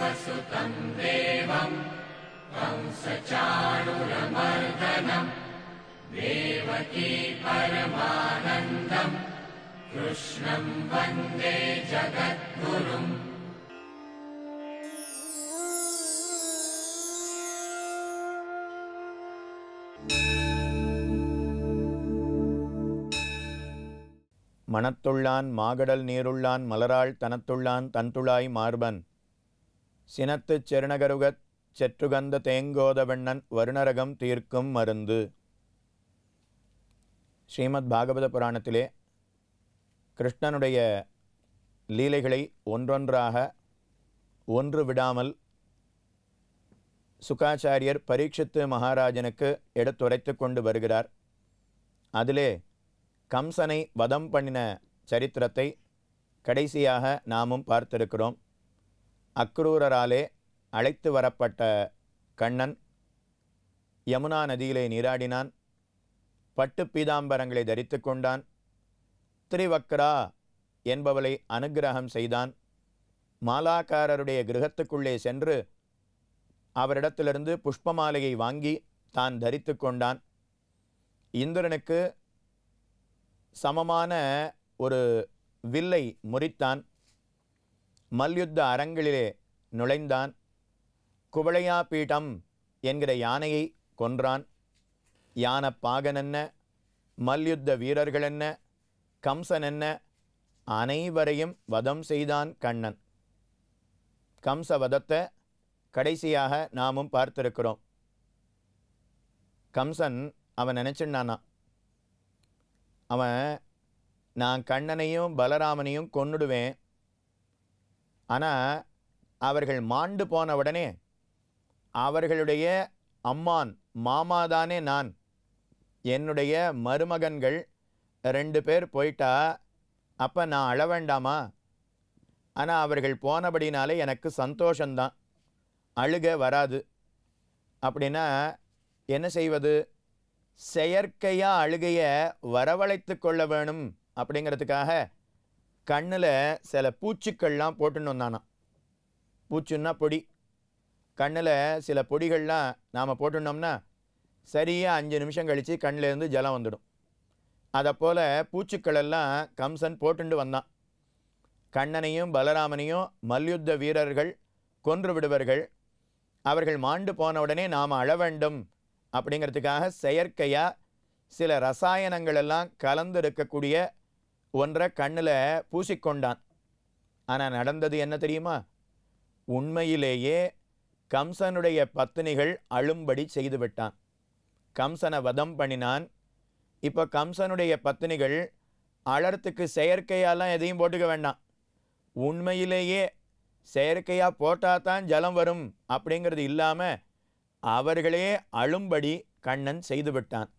மனத்துள்ளான் மாகடல் நீருள்ளான் மலராள் தனத்துள்ளான் தன்துளாய் மார்பன் சினத்துச் செருணகருகச் செற்றுகந்த தேங்கோதவண்ணன் வருணரகம் தீர்க்கும் மருந்து ஸ்ரீமத் பாகவத புராணத்திலே கிருஷ்ணனுடைய லீலைகளை ஒன்றொன்றாக ஒன்று விடாமல் சுகாச்சாரியர் பரீட்சித்து மகாராஜனுக்கு எடுத்துரைத்து கொண்டு வருகிறார் அதிலே கம்சனை வதம் பண்ணின சரித்திரத்தை கடைசியாக நாமும் பார்த்திருக்கிறோம் அக்ரூரராலே அழைத்து வரப்பட்ட கண்ணன் யமுனா நதியிலே நீராடினான் பட்டு பீதாம்பரங்களை தரித்து கொண்டான் திரிவக்ரா என்பவளை அனுக்கிரகம் செய்தான் மாலாக்காரருடைய கிரகத்துக்குள்ளே சென்று அவரிடத்திலிருந்து புஷ்பமாலையை வாங்கி தான் தரித்து கொண்டான் இந்திரனுக்கு சமமான ஒரு வில்லை முறித்தான் மல்யுத்த அரங்கிலே நுழைந்தான் குவளையா பீடம் என்கிற யானையை கொன்றான் யானப்பாகன் என்ன மல்யுத்த வீரர்கள் என்ன கம்சன் என்ன அனைவரையும் வதம் செய்தான் கண்ணன் கம்ச வதத்தை கடைசியாக நாமும் பார்த்திருக்கிறோம் கம்சன் அவன் நினச்சின்னானா அவன் நான் கண்ணனையும் பலராமனையும் கொன்னுடுவேன் ஆனால் அவர்கள் மாண்டு போன உடனே அவர்களுடைய அம்மான் மாமாதானே நான் என்னுடைய மருமகன்கள் ரெண்டு பேர் போயிட்டா அப்போ நான் அழ வேண்டாமா ஆனால் அவர்கள் போனபடினாலே எனக்கு சந்தோஷந்தான் அழுக வராது அப்படின்னா என்ன செய்வது செயற்கையாக அழுகையை வரவழைத்து கொள்ள வேணும் அப்படிங்கிறதுக்காக கண்ணில் சில பூச்சிக்கள்லாம் போட்டுன்னு வந்தானாம் பூச்சுன்னா பொடி கண்ணில் சில பொடிகள்லாம் நாம் போட்டுனோம்னா சரியாக அஞ்சு நிமிஷம் கழித்து கண்ணிலேருந்து ஜலம் வந்துடும் அதை போல் பூச்சிக்களெல்லாம் கம்சன் போட்டுண்டு வந்தான் கண்ணனையும் பலராமனையும் மல்யுத்த வீரர்கள் கொன்று விடுவார்கள் அவர்கள் மாண்டு போன உடனே நாம் அழ வேண்டும் அப்படிங்கிறதுக்காக செயற்கையாக சில ரசாயனங்களெல்லாம் கலந்து இருக்கக்கூடிய ஒன்றை கண்ணில் பூசிக்கொண்டான் ஆனால் நடந்தது என்ன தெரியுமா உண்மையிலேயே கம்சனுடைய பத்தினிகள் அழும்படி செய்து விட்டான் கம்சனை வதம் பண்ணினான் இப்போ கம்சனுடைய பத்தினிகள் அழறத்துக்கு செயற்கையாலாம் எதையும் போட்டுக்க வேண்டாம் உண்மையிலேயே செயற்கையாக போட்டால் தான் ஜலம் வரும் அப்படிங்கிறது இல்லாமல் அவர்களே அழும்படி கண்ணன் செய்து விட்டான்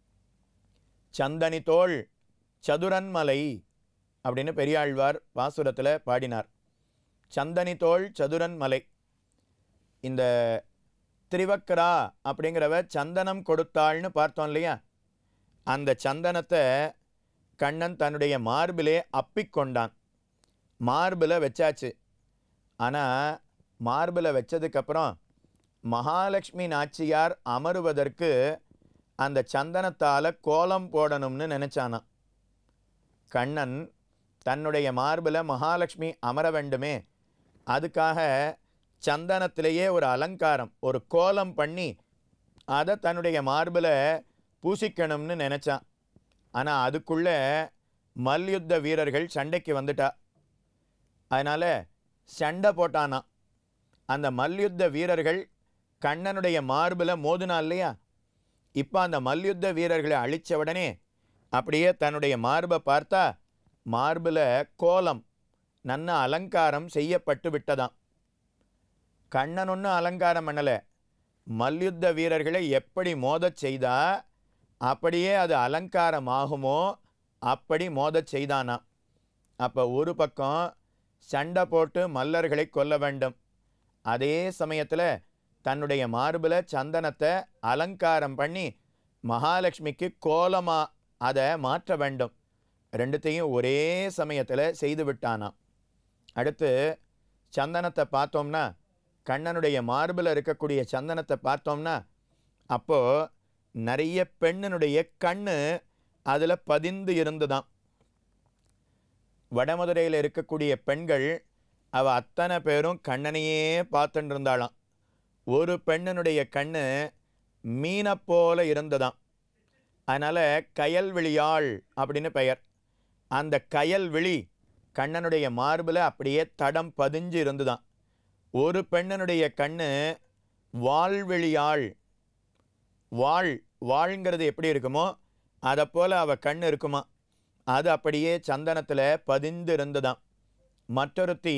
சந்தனி தோள் சதுரன்மலை அப்படின்னு பெரியாழ்வார் பாசுரத்தில் பாடினார் சந்தனி தோள் சதுரன்மலை இந்த திரிவக்கரா அப்படிங்கிறவ சந்தனம் கொடுத்தாள்னு பார்த்தோம் இல்லையா அந்த சந்தனத்தை கண்ணன் தன்னுடைய மார்பிலே அப்பிக்கொண்டான் மார்பில் வச்சாச்சு ஆனால் மார்பில் வச்சதுக்கப்புறம் மகாலட்சுமி நாச்சியார் அமருவதற்கு அந்த சந்தனத்தால் கோலம் போடணும்னு நினச்சானான் கண்ணன் தன்னுடைய மார்பில் மகாலட்சுமி அமர வேண்டுமே அதுக்காக சந்தனத்திலேயே ஒரு அலங்காரம் ஒரு கோலம் பண்ணி அதை தன்னுடைய மார்பில் பூசிக்கணும்னு நினச்சான் ஆனால் அதுக்குள்ளே மல்யுத்த வீரர்கள் சண்டைக்கு வந்துட்டா அதனால் சண்டை போட்டானான் அந்த மல்யுத்த வீரர்கள் கண்ணனுடைய மார்பில் மோதுனா இல்லையா இப்போ அந்த மல்யுத்த வீரர்களை அழித்த உடனே அப்படியே தன்னுடைய மார்பை பார்த்தா மார்பில் கோலம் நன்ன அலங்காரம் செய்யப்பட்டு விட்டதாம் கண்ணன் ஒன்றும் அலங்காரம் பண்ணலை மல்யுத்த வீரர்களை எப்படி மோதச் செய்தா அப்படியே அது அலங்காரம் ஆகுமோ அப்படி மோதச் செய்தானாம் அப்போ ஒரு பக்கம் சண்டை போட்டு மல்லர்களை கொல்ல வேண்டும் அதே சமயத்தில் தன்னுடைய மார்பில் சந்தனத்தை அலங்காரம் பண்ணி மகாலட்சுமிக்கு கோலமாக அதை மாற்ற வேண்டும் ரெண்டுத்தையும் ஒரே சமயத்தில் செய்து விட்டானாம் அடுத்து சந்தனத்தை பார்த்தோம்னா கண்ணனுடைய மார்பில் இருக்கக்கூடிய சந்தனத்தை பார்த்தோம்னா அப்போது நிறைய பெண்ணினுடைய கண்ணு அதில் பதிந்து இருந்துதான் வடமதுரையில் இருக்கக்கூடிய பெண்கள் அவ அத்தனை பேரும் கண்ணனையே பார்த்துட்டு இருந்தாளாம் ஒரு பெண்ணினுடைய கண்ணு மீனை போல இருந்ததாம் அதனால் கயல்விழியாள் அப்படின்னு பெயர் அந்த கயல்விழி கண்ணனுடைய மார்பில் அப்படியே தடம் பதிஞ்சு இருந்துதான் ஒரு பெண்ணனுடைய கண்ணு வாழ்விழியாள் வாழ் வாழ்ங்கிறது எப்படி இருக்குமோ அதை போல் அவள் கண் இருக்குமா அது அப்படியே சந்தனத்தில் பதிந்து இருந்ததாம் மற்றொருத்தி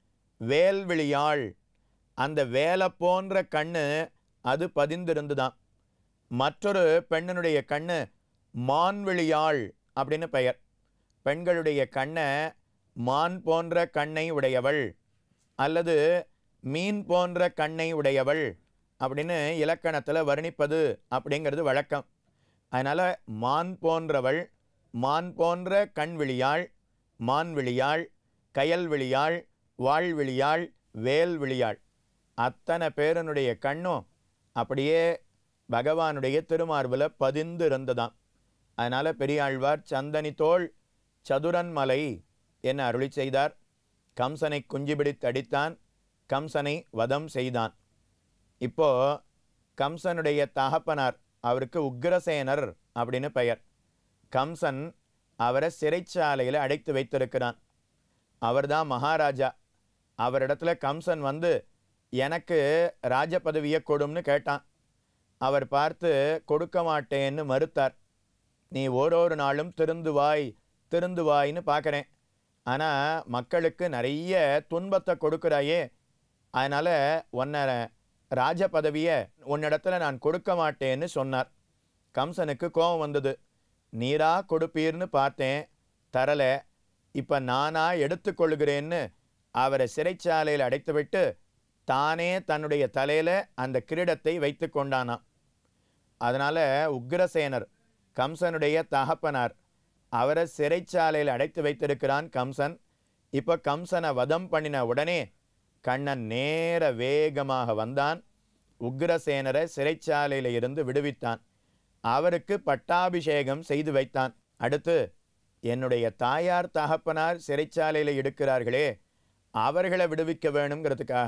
வேல்விழியாள் அந்த வேலை போன்ற கண்ணு அது பதிந்திருந்துதான் மற்றொரு பெண்ணினுடைய கண்ணு மான்விழியாள் அப்படின்னு பெயர் பெண்களுடைய கண்ணை மான் போன்ற கண்ணை உடையவள் அல்லது மீன் போன்ற கண்ணை உடையவள் அப்படின்னு இலக்கணத்தில் வர்ணிப்பது அப்படிங்கிறது வழக்கம் அதனால் மான் போன்றவள் மான் போன்ற கண் விழியாள் மான் விழியாள் கயல் விழியாள் வாழ் விழியாள் வேல் விழியாள் அத்தனை பேரனுடைய கண்ணும் அப்படியே பகவானுடைய திருமார்பில் பதிந்து இருந்ததாம் அதனால் பெரியாழ்வார் சந்தனி தோள் சதுரன்மலை என்ன அருளி செய்தார் கம்சனை குஞ்சு பிடித்து அடித்தான் கம்சனை வதம் செய்தான் இப்போ கம்சனுடைய தகப்பனார் அவருக்கு உக்ரசேனர் அப்படின்னு பெயர் கம்சன் அவரை சிறைச்சாலையில் அடைத்து வைத்திருக்கிறான் அவர்தான் மகாராஜா அவரிடத்துல கம்சன் வந்து எனக்கு ராஜ பதவியை கொடும்னு கேட்டான் அவர் பார்த்து கொடுக்க மாட்டேன்னு மறுத்தார் நீ ஓரொரு நாளும் திருந்துவாய் திருந்துவாய்ன்னு பார்க்குறேன் ஆனால் மக்களுக்கு நிறைய துன்பத்தை கொடுக்குறாயே அதனால் உன்னை ராஜ பதவியை உன்னிடத்துல நான் கொடுக்க மாட்டேன்னு சொன்னார் கம்சனுக்கு கோபம் வந்தது நீரா கொடுப்பீர்னு பார்த்தேன் தரலை இப்போ நானா எடுத்துக்கொள்கிறேன்னு அவரை சிறைச்சாலையில் அடைத்துவிட்டு தானே தன்னுடைய தலையில் அந்த கிரீடத்தை வைத்து கொண்டானாம் அதனால் உக்ரசேனர் கம்சனுடைய தகப்பனார் அவரை சிறைச்சாலையில் அடைத்து வைத்திருக்கிறான் கம்சன் இப்போ கம்சனை வதம் பண்ணின உடனே கண்ணன் நேர வேகமாக வந்தான் உக்ரசேனரை சிறைச்சாலையில் இருந்து விடுவித்தான் அவருக்கு பட்டாபிஷேகம் செய்து வைத்தான் அடுத்து என்னுடைய தாயார் தகப்பனார் சிறைச்சாலையில் இருக்கிறார்களே அவர்களை விடுவிக்க வேணுங்கிறதுக்காக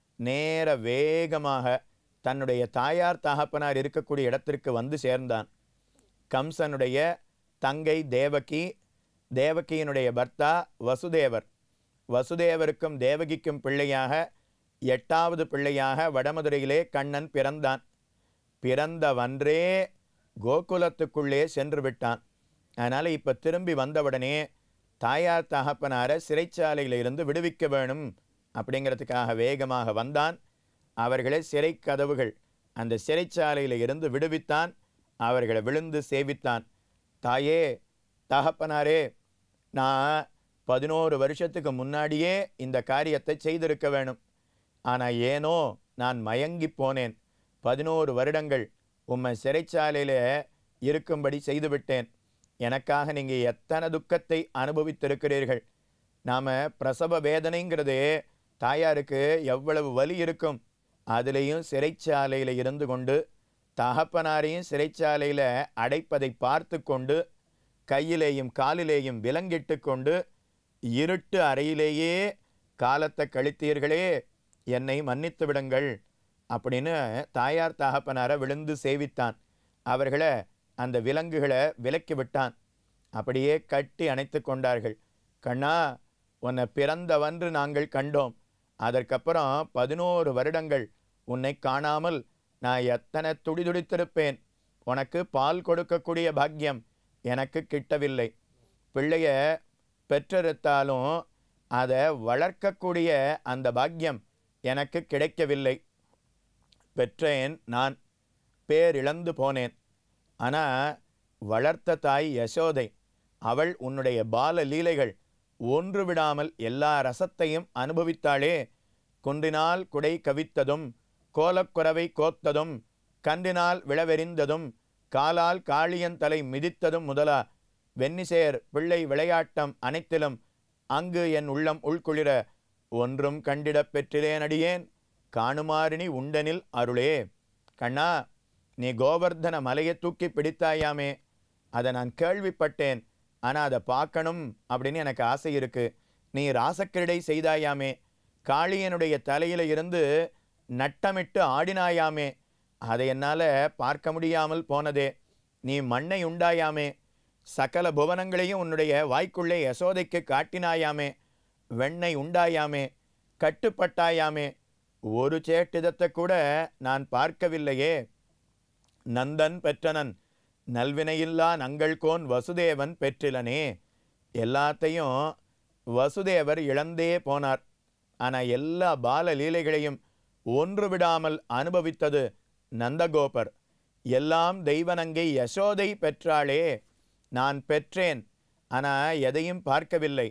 நேர வேகமாக தன்னுடைய தாயார் தகப்பனார் இருக்கக்கூடிய இடத்திற்கு வந்து சேர்ந்தான் கம்சனுடைய தங்கை தேவகி தேவகியினுடைய பர்த்தா வசுதேவர் வசுதேவருக்கும் தேவகிக்கும் பிள்ளையாக எட்டாவது பிள்ளையாக வடமதுரையிலே கண்ணன் பிறந்தான் பிறந்தவன்றே கோகுலத்துக்குள்ளே சென்று விட்டான் அதனால் இப்போ திரும்பி வந்தவுடனே தாயார் தகப்பனாரை சிறைச்சாலையில் இருந்து விடுவிக்க வேணும் அப்படிங்கிறதுக்காக வேகமாக வந்தான் அவர்களை சிறை கதவுகள் அந்த சிறைச்சாலையில் இருந்து விடுவித்தான் அவர்களை விழுந்து சேவித்தான் தாயே தகப்பனாரே நான் பதினோரு வருஷத்துக்கு முன்னாடியே இந்த காரியத்தை செய்திருக்க வேணும் ஆனால் ஏனோ நான் மயங்கி போனேன் பதினோரு வருடங்கள் உம்மை சிறைச்சாலையில் இருக்கும்படி செய்துவிட்டேன் எனக்காக நீங்கள் எத்தனை துக்கத்தை அனுபவித்திருக்கிறீர்கள் நாம் பிரசவ வேதனைங்கிறதே தாயாருக்கு எவ்வளவு வலி இருக்கும் அதுலேயும் சிறைச்சாலையில் இருந்து கொண்டு தகப்பனாரையும் சிறைச்சாலையில் அடைப்பதை பார்த்து கொண்டு கையிலேயும் காலிலேயும் விலங்கிட்டு கொண்டு இருட்டு அறையிலேயே காலத்தை கழித்தீர்களே என்னை மன்னித்து விடுங்கள் அப்படின்னு தாயார் தகப்பனாரை விழுந்து சேவித்தான் அவர்களை அந்த விலங்குகளை விலக்கி விட்டான் அப்படியே கட்டி அணைத்து கொண்டார்கள் கண்ணா உன்னை பிறந்தவன்று நாங்கள் கண்டோம் அதற்கப்புறம் பதினோரு வருடங்கள் உன்னை காணாமல் நான் எத்தனை துடிதுடித்திருப்பேன் உனக்கு பால் கொடுக்கக்கூடிய பாக்கியம் எனக்கு கிட்டவில்லை பிள்ளைய பெற்றெடுத்தாலும் அதை வளர்க்கக்கூடிய அந்த பாக்கியம் எனக்கு கிடைக்கவில்லை பெற்றேன் நான் பேரிழந்து போனேன் ஆனால் வளர்த்த தாய் யசோதை அவள் உன்னுடைய பால லீலைகள் ஒன்று விடாமல் எல்லா ரசத்தையும் அனுபவித்தாளே குன்றினால் குடை கவித்ததும் கோலக்குறவை கோத்ததும் கன்றினால் விளவெறிந்ததும் காலால் காளியன் தலை மிதித்ததும் முதலா வெண்ணிசேர் பிள்ளை விளையாட்டம் அனைத்திலும் அங்கு என் உள்ளம் உள்குளிர ஒன்றும் கண்டிடப் பெற்றிலேன் அடியேன் காணுமாறினி உண்டனில் அருளே கண்ணா நீ கோவர்தன மலையை தூக்கி பிடித்தாயாமே அதை நான் கேள்விப்பட்டேன் ஆனால் அதை பார்க்கணும் அப்படின்னு எனக்கு ஆசை இருக்கு நீ ராசக்கிரடை செய்தாயாமே காளியனுடைய தலையில இருந்து நட்டமிட்டு ஆடினாயாமே அதை என்னால் பார்க்க முடியாமல் போனதே நீ மண்ணை உண்டாயாமே சகல புவனங்களையும் உன்னுடைய வாய்க்குள்ளே யசோதைக்கு காட்டினாயாமே வெண்ணை உண்டாயாமே கட்டுப்பட்டாயாமே ஒரு சேட்டிதத்தை கூட நான் பார்க்கவில்லையே நந்தன் பெற்றனன் நல்வினையில்லா நங்கள்கோன் வசுதேவன் பெற்றிலனே எல்லாத்தையும் வசுதேவர் இழந்தே போனார் ஆனால் எல்லா பால லீலைகளையும் ஒன்று விடாமல் அனுபவித்தது நந்தகோபர் எல்லாம் தெய்வனங்கை யசோதை பெற்றாளே நான் பெற்றேன் ஆனால் எதையும் பார்க்கவில்லை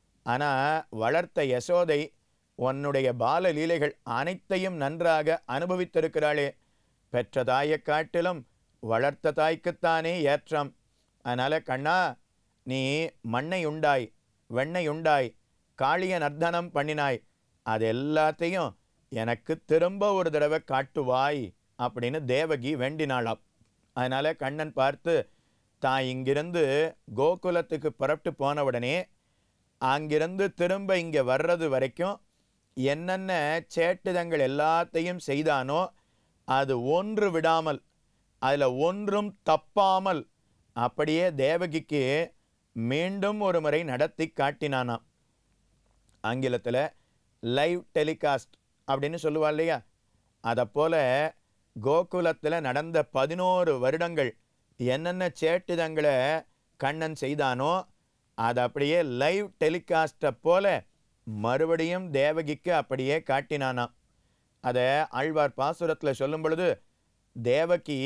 ஆனால் வளர்த்த யசோதை உன்னுடைய பால லீலைகள் அனைத்தையும் நன்றாக அனுபவித்திருக்கிறாளே பெற்ற தாயைக் காட்டிலும் வளர்த்த தாய்க்குத்தானே ஏற்றம் அதனால் கண்ணா நீ மண்ணை உண்டாய் வெண்ணை உண்டாய் காளிய நர்த்தனம் பண்ணினாய் அது எல்லாத்தையும் எனக்கு திரும்ப ஒரு தடவை காட்டுவாய் அப்படின்னு தேவகி வேண்டினாளாம் அதனால் கண்ணன் பார்த்து தான் இங்கிருந்து கோகுலத்துக்கு புறப்பட்டு போன உடனே அங்கிருந்து திரும்ப இங்கே வர்றது வரைக்கும் என்னென்ன சேட்டுதங்கள் எல்லாத்தையும் செய்தானோ அது ஒன்று விடாமல் அதில் ஒன்றும் தப்பாமல் அப்படியே தேவகிக்கு மீண்டும் ஒரு முறை நடத்தி காட்டினானாம் ஆங்கிலத்தில் லைவ் டெலிகாஸ்ட் அப்படின்னு சொல்லுவா இல்லையா அதை போல் கோகுலத்தில் நடந்த பதினோரு வருடங்கள் என்னென்ன சேட்டுதங்களை கண்ணன் செய்தானோ அதை அப்படியே லைவ் டெலிகாஸ்ட்டை போல மறுபடியும் தேவகிக்கு அப்படியே காட்டினானாம் அதை ஆழ்வார் பாசுரத்தில் சொல்லும் பொழுது தேவகி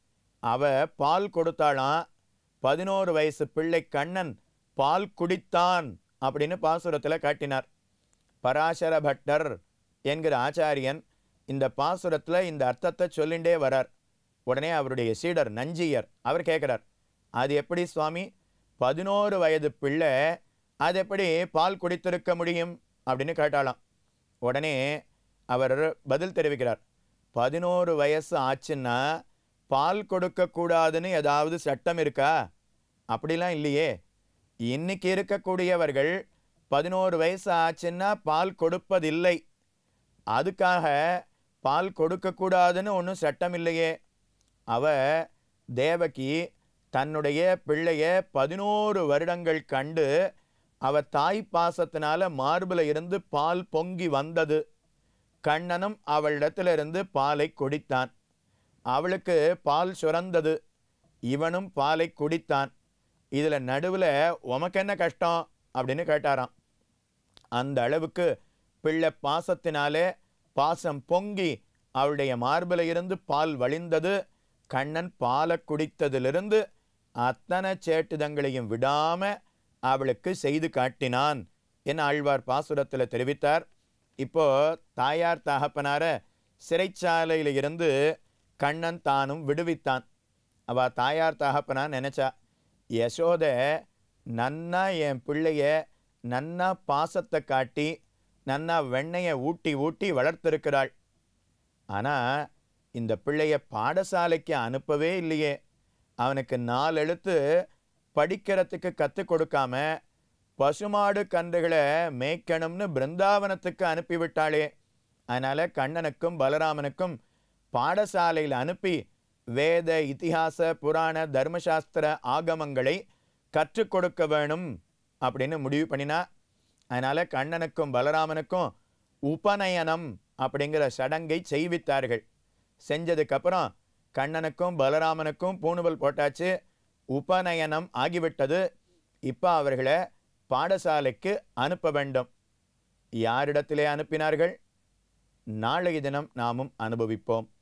அவ பால் கொடுத்தாளாம் பதினோரு வயசு பிள்ளை கண்ணன் பால் குடித்தான் அப்படின்னு பாசுரத்தில் காட்டினார் பராசர பட்டர் என்கிற ஆச்சாரியன் இந்த பாசுரத்தில் இந்த அர்த்தத்தை சொல்லிண்டே வரார் உடனே அவருடைய சீடர் நஞ்சியர் அவர் கேட்குறார் அது எப்படி சுவாமி பதினோரு வயது பிள்ளை அது எப்படி பால் குடித்திருக்க முடியும் அப்படின்னு கேட்டாலாம் உடனே அவர் பதில் தெரிவிக்கிறார் பதினோரு வயசு ஆச்சுன்னா பால் கொடுக்கக்கூடாதுன்னு ஏதாவது சட்டம் இருக்கா அப்படிலாம் இல்லையே இன்னைக்கு இருக்கக்கூடியவர்கள் பதினோரு வயசு ஆச்சுன்னா பால் கொடுப்பதில்லை அதுக்காக பால் கொடுக்கக்கூடாதுன்னு ஒன்றும் சட்டம் இல்லையே அவ தேவகி தன்னுடைய பிள்ளைய பதினோரு வருடங்கள் கண்டு அவ தாய் பாசத்தினால மார்பில் இருந்து பால் பொங்கி வந்தது கண்ணனும் அவளிடத்திலிருந்து பாலை குடித்தான் அவளுக்கு பால் சுரந்தது இவனும் பாலை குடித்தான் இதில் நடுவில் உமக்கு என்ன கஷ்டம் அப்படின்னு கேட்டாராம் அந்த அளவுக்கு பிள்ளை பாசத்தினாலே பாசம் பொங்கி அவளுடைய மார்பில் இருந்து பால் வழிந்தது கண்ணன் பாலை குடித்ததிலிருந்து அத்தனை சேட்டுதங்களையும் விடாம அவளுக்கு செய்து காட்டினான் என ஆழ்வார் பாசுரத்தில் தெரிவித்தார் இப்போ தாயார் தகப்பனார சிறைச்சாலையில் இருந்து கண்ணன் தானும் விடுவித்தான் அவ தாயார் தகப்பனா நினைச்சா யசோத நன்னா என் பிள்ளைய நன்னா பாசத்தை காட்டி நன்னா வெண்ணையை ஊட்டி ஊட்டி வளர்த்திருக்கிறாள் ஆனால் இந்த பிள்ளைய பாடசாலைக்கு அனுப்பவே இல்லையே அவனுக்கு நாலு எழுத்து படிக்கிறதுக்கு கற்றுக் கொடுக்காம பசுமாடு கன்றுகளை மேய்க்கணும்னு பிருந்தாவனத்துக்கு அனுப்பிவிட்டாளே அதனால் கண்ணனுக்கும் பலராமனுக்கும் பாடசாலையில் அனுப்பி வேத இதிகாச புராண தர்மசாஸ்திர ஆகமங்களை கற்றுக் கொடுக்க வேணும் அப்படின்னு முடிவு பண்ணினா அதனால் கண்ணனுக்கும் பலராமனுக்கும் உபநயனம் அப்படிங்கிற சடங்கை செய்வித்தார்கள் செஞ்சதுக்கப்புறம் கண்ணனுக்கும் பலராமனுக்கும் பூணுவல் போட்டாச்சு உபநயனம் ஆகிவிட்டது இப்போ அவர்களை பாடசாலைக்கு அனுப்ப வேண்டும் யாரிடத்திலே அனுப்பினார்கள் நாளைய தினம் நாமும் அனுபவிப்போம்